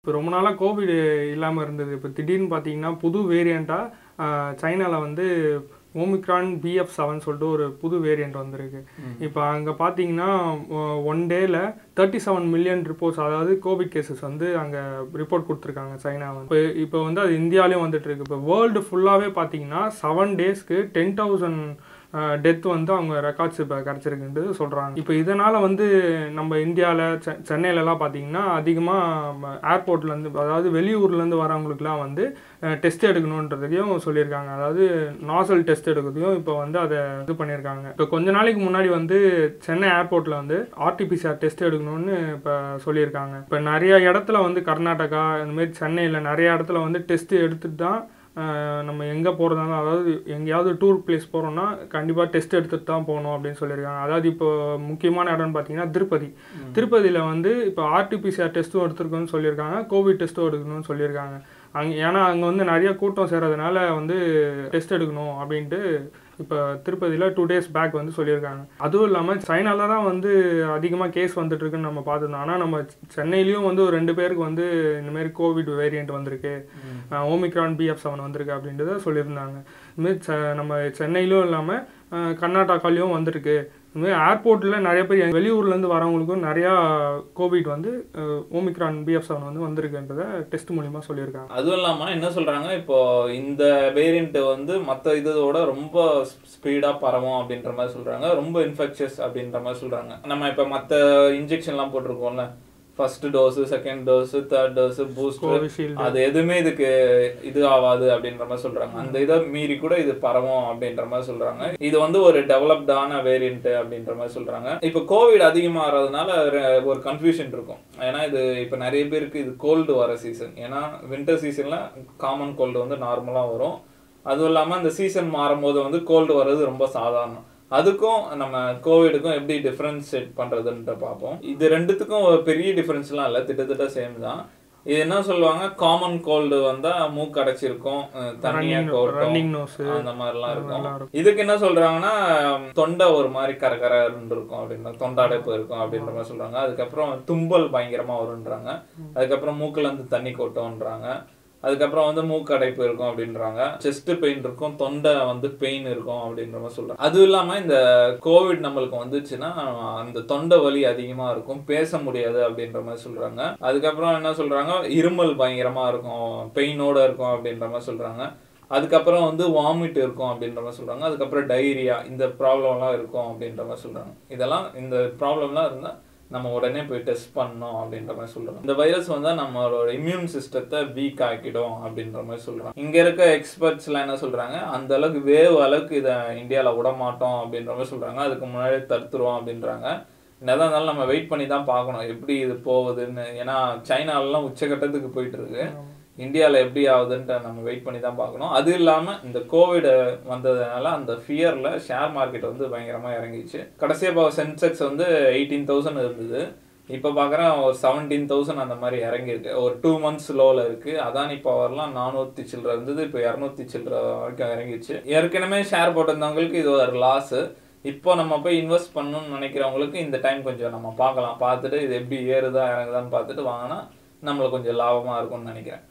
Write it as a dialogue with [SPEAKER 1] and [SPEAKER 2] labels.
[SPEAKER 1] இப்போ ரொம்ப நாளாக கோவிட் இல்லாமல் இருந்தது இப்போ திடீர்னு பார்த்தீங்கன்னா புது வேரியண்ட்டாக சைனாவில் வந்து ஓமிக்ரான் பிஎஃப் செவன் சொல்லிட்டு ஒரு புது வேரியண்ட் வந்திருக்கு இப்போ அங்கே பார்த்தீங்கன்னா ஒன் டேல தேர்ட்டி செவன் மில்லியன் ரிப்போர்ட்ஸ் அதாவது கோவிட் கேசஸ் வந்து அங்கே ரிப்போர்ட் கொடுத்துருக்காங்க சைனா வந்து இப்போ இப்போ வந்து அது இந்தியாவிலையும் வந்துட்டு இருக்கு இப்போ வேர்ல்டு ஃபுல்லாகவே பார்த்தீங்கன்னா செவன் டேஸ்க்கு டென் தௌசண்ட் டெத் வந்து அவங்க ரெக்கார்ட்ஸ் இப்போ கிடச்சிருக்குன்றது சொல்கிறாங்க இப்போ இதனால் வந்து நம்ம இந்தியாவில் செ சென்னையிலலாம் பார்த்தீங்கன்னா அதிகமாக ஏர்போர்ட்லேருந்து அதாவது வெளியூர்லேருந்து வரவங்களுக்குலாம் வந்து டெஸ்ட் எடுக்கணுன்றதையும் சொல்லியிருக்காங்க அதாவது நாசல் டெஸ்ட் எடுக்கிறதையும் இப்போ வந்து அதை இது பண்ணியிருக்காங்க இப்போ கொஞ்ச நாளைக்கு முன்னாடி வந்து சென்னை ஏர்போர்ட்டில் வந்து ஆர்டிபிசிஆர் டெஸ்ட் எடுக்கணும்னு இப்போ சொல்லியிருக்காங்க இப்போ நிறைய இடத்துல வந்து கர்நாடகா இந்த மாதிரி சென்னையில் நிறைய இடத்துல வந்து டெஸ்ட் எடுத்துட்டு தான் ஆஹ் நம்ம எங்கே போகிறதாலும் அதாவது எங்கேயாவது டூர் பிளேஸ் போகிறோம்னா கண்டிப்பாக டெஸ்ட் எடுத்துட்டு தான் போகணும் அப்படின்னு சொல்லியிருக்காங்க அதாவது இப்போ முக்கியமான இடம்னு பார்த்தீங்கன்னா திருப்பதி திருப்பதியில் வந்து இப்போ ஆர்டிபிசிஆர் டெஸ்ட்டும் எடுத்துருக்கோன்னு சொல்லியிருக்காங்க கோவிட் டெஸ்ட்டும் எடுக்கணும்னு சொல்லியிருக்காங்க அங்கே ஏன்னா அங்கே வந்து நிறைய கூட்டம் சேர்றதுனால வந்து டெஸ்ட் எடுக்கணும் அப்படின்ட்டு இப்போ திருப்பதியில் டூ டேஸ் பேக் வந்து சொல்லியிருக்காங்க அதுவும் இல்லாமல் சைனால தான் வந்து அதிகமாக கேஸ் வந்துட்டு இருக்குன்னு நம்ம பார்த்துருந்தோம் ஆனால் நம்ம சென்னையிலையும் வந்து ஒரு ரெண்டு பேருக்கு வந்து இந்த மாதிரி கோவிட் வேரியண்ட் வந்திருக்கு ஓமிக்ரான் பிஎஃப் செவன் வந்திருக்கு அப்படின்றத சொல்லியிருந்தாங்க இதுமாரி செ நம்ம சென்னையிலும் இல்லாமல் கர்நாடகாலையும் வந்திருக்கு இதுமாதிரி ஏர்போர்ட்டில் நிறைய பேர் வெளியூர்லேருந்து வரவங்களுக்கும் நிறையா கோவிட் வந்து ஓமிக்ரான் பிஎஃப் செவன் வந்து வந்திருக்குன்றத டெஸ்ட் மூலிமா சொல்லியிருக்காங்க
[SPEAKER 2] அதுவும் இல்லாம என்ன சொல்றாங்க இப்போ இந்த வேரியண்ட் வந்து மத்த இதோட ரொம்ப ஸ்பீடா பரவும் அப்படின்ற மாதிரி சொல்றாங்க ரொம்ப இன்ஃபெக்ஷஸ் அப்படின்ற மாதிரி சொல்றாங்க நம்ம இப்ப மத்த இன்ஜெக்ஷன் எல்லாம் போட்டிருக்கோம்ல first dose second dose third dose booster
[SPEAKER 1] Covishield
[SPEAKER 2] அது எதுவுமே இதுக்கு இது ஆகாது அப்படின்ற மாதிரி சொல்றாங்க அந்த இதை மீறி கூட இது பரவும் அப்படின்ற மாதிரி சொல்றாங்க இது வந்து ஒரு டெவலப்டான வேரியன்ட் அப்படின்ற மாதிரி சொல்றாங்க இப்போ கோவிட் அதிகமாகிறதுனால ஒரு கன்ஃபியூஷன் இருக்கும் ஏன்னா இது இப்போ நிறைய பேருக்கு இது கோல்டு வர சீசன் ஏன்னா வின்டர் சீசன்ல காமன் கோல்டு வந்து நார்மலா வரும் அதுவும் இல்லாம இந்த சீசன் மாறும்போது வந்து கோல்டு வர்றது ரொம்ப சாதாரணம் அதுக்கும் நம்ம கோவிடுக்கும் எப்படி டிஃபரன்ஷியேட் பண்றதுன்ட்டு பார்ப்போம் இது ரெண்டுத்துக்கும் ஒரு பெரிய டிஃபரன்ஸ்லாம் இல்லை திட்டத்தட்ட சேம் தான் இது என்ன சொல்லுவாங்க காமன் கோல்டு வந்தா மூக்கு அடைச்சிருக்கும் அஹ் தண்ணியா கோட்டும்
[SPEAKER 1] ரன்னிங் நோஸ்
[SPEAKER 2] அந்த மாதிரிலாம் இருக்கும்
[SPEAKER 1] நல்லா இருக்கும்.
[SPEAKER 2] இதுக்கு என்ன சொல்றாங்கன்னா தொண்டை ஒரு மாதிரி கரகரன்னு இருக்கும் அப்படின்ற தொண்டை அடைப்பு இருக்கும் அப்படின்ற மாதிரி சொல்றாங்க அதுக்கப்புறம் தும்பல் பயங்கரமா வரும்ன்றாங்க அதுக்கப்புறம் மூக்குல இருந்து தண்ணி கொட்டும்ன்றாங்க அதுக்கப்புறம் வந்து மூக்கு அடைப்பு இருக்கும் அப்படின்றாங்க செஸ்ட் பெயின் இருக்கும் தொண்டை வந்து பெயின் இருக்கும் அப்படின்ற மாதிரி சொல்றாங்க அதுவும் இல்லாம இந்த கோவிட் நம்மளுக்கு வந்துச்சுன்னா அந்த தொண்டை வலி அதிகமா இருக்கும் பேச முடியாது அப்படின்ற மாதிரி சொல்றாங்க அதுக்கப்புறம் என்ன சொல்றாங்க இருமல் பயங்கரமா இருக்கும் பெயினோட இருக்கும் அப்படின்ற மாதிரி சொல்றாங்க அதுக்கப்புறம் வந்து வாமிட் இருக்கும் அப்படின்ற மாதிரி சொல்றாங்க அதுக்கப்புறம் டைரியா இந்த ப்ராப்ளம்லாம் இருக்கும் அப்படின்ற மாதிரி சொல்றாங்க இதெல்லாம் இந்த ப்ராப்ளம்லாம் இருந்தா நம்ம உடனே போய் டெஸ்ட் பண்ணணும் அப்படின்ற மாதிரி சொல்றாங்க இந்த வைரஸ் வந்தா நம்மளோட இம்யூன் சிஸ்டத்தை வீக் ஆக்கிடும் அப்படின்ற மாதிரி சொல்றாங்க இங்க இருக்க எக்ஸ்பர்ட்ஸ் எல்லாம் என்ன சொல்றாங்க அந்த அளவுக்கு வேவ் அளவுக்கு இதை இந்தியால விட மாட்டோம் அப்படின்ற மாதிரி சொல்றாங்க அதுக்கு முன்னாடி தடுத்துருவோம் அப்படின்றாங்க என்னதான் இருந்தாலும் நம்ம வெயிட் பண்ணி தான் பார்க்கணும் எப்படி இது போகுதுன்னு ஏன்னா சைனாலலாம் உச்சகட்டத்துக்கு போயிட்டு இருக்கு இந்தியாவில் எப்படி ஆகுதுன்ட்டு நம்ம வெயிட் பண்ணி தான் பார்க்கணும் அது இல்லாமல் இந்த கோவிட் வந்ததுனால அந்த ஃபியரில் ஷேர் மார்க்கெட் வந்து பயங்கரமாக இறங்கிச்சு கடைசியாக இப்போ சென்செக்ஸ் வந்து எயிட்டீன் தௌசண்ட் இருந்தது இப்போ பார்க்குறேன் ஒரு செவன்டீன் தௌசண்ட் அந்த மாதிரி இறங்கியிருக்கு ஒரு டூ மந்த்ஸ் லோவில் இருக்குது அதானி பவர்லாம் நானூற்றி சில்லற இருந்தது இப்போ இரநூத்தி சில்லற வரைக்கும் இறங்கிச்சு ஏற்கனவே ஷேர் போட்டிருந்தவங்களுக்கு இது ஒரு லாஸு இப்போ நம்ம போய் இன்வெஸ்ட் பண்ணணும்னு நினைக்கிறவங்களுக்கு இந்த டைம் கொஞ்சம் நம்ம பார்க்கலாம் பார்த்துட்டு இது எப்படி ஏறுதா இறங்குதான்னு பார்த்துட்டு வாங்கினா நம்மளுக்கு கொஞ்சம் லாபமாக இருக்கும்னு நினைக்கிறேன்